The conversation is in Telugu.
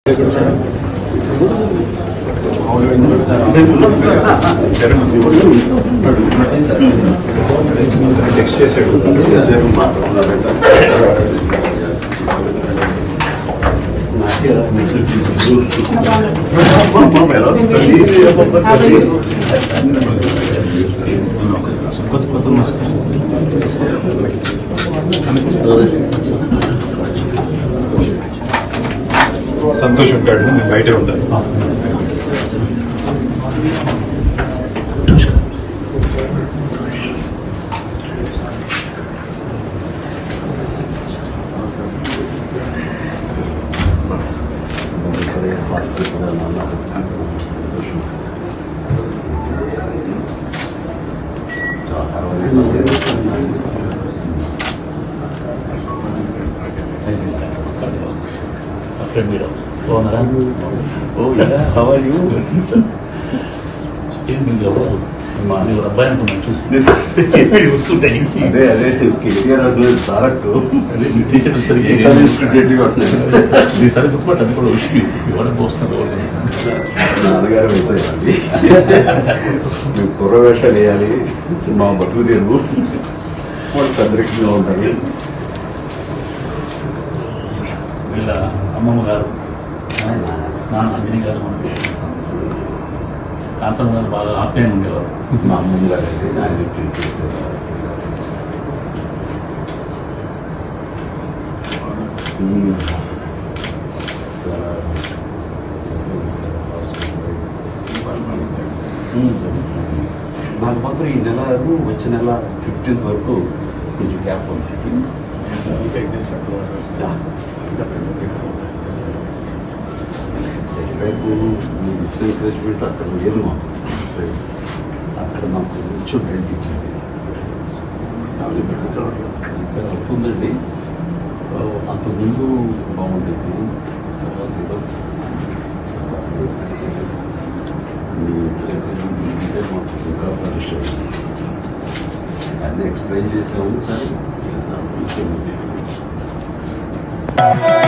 టెక్స్ట్ చేశాడు కొత్త కొత్త మాస్క్ సంతోష్ ఉంటాడు నేను బయటే ఉంటాను ఫ్రెండ్ మీరు బాగున్నారా Oh yeah, how are you? ఏం మీరు ఎవరు మా మీరు అబ్బాయి అనుకున్నాను చూసి వస్తుంటే ఇంటి అదే అదే కేటీఆర్ అదే తారక్ అదే మీ టీచర్ వచ్చేసరికి ఏ కాలేజ్ స్టూడెంట్ కొట్టినాడు మీ సరే గుర్తుపట్టి అది కూడా వచ్చి ఎవరికి వస్తున్నారు ఎవరు నాన్నగారు వేసేయాలి మేము కుర్ర వేషాలు వేయాలి మా బతుకు తెరువు వాళ్ళు సందర్శంగా ఉంటారు వీళ్ళ అమ్మమ్మ గారు నాన్న అంజనీ గారు మనకి కాంతమ్మ గారు బాగా ఆప్యాయం ఉండేవారు మా అమ్మమ్మ గారు అయితే ఆయన చెప్పింది చేసేవారు. ఉమ్. చాలా ఉమ్. నాకు మాత్రం ఈ నెల వచ్చే నెల ఫిఫ్టీన్త్ వరకు కొంచెం గ్యాప్ ఉంది సెకండ్ వైపు నువ్వు ఇచ్చిన ఎంకరేజ్మెంట్ అక్కడ లేదు మాకు సరే. అక్కడ మాకు కొంచెం రెంట్ ఇచ్చింది ఇక్కడ అవుతుందండి ఆ, అంతకుముందు బాగుండేది తర్వాత ఏదో మీ ఇచ్చిన encouragement ఉంటే మాకు ఇంకా పరిశ్రమ అన్నీ ఎక్స్ప్లెయిన్ చేసాము కానీ నాకు తెలిసింది.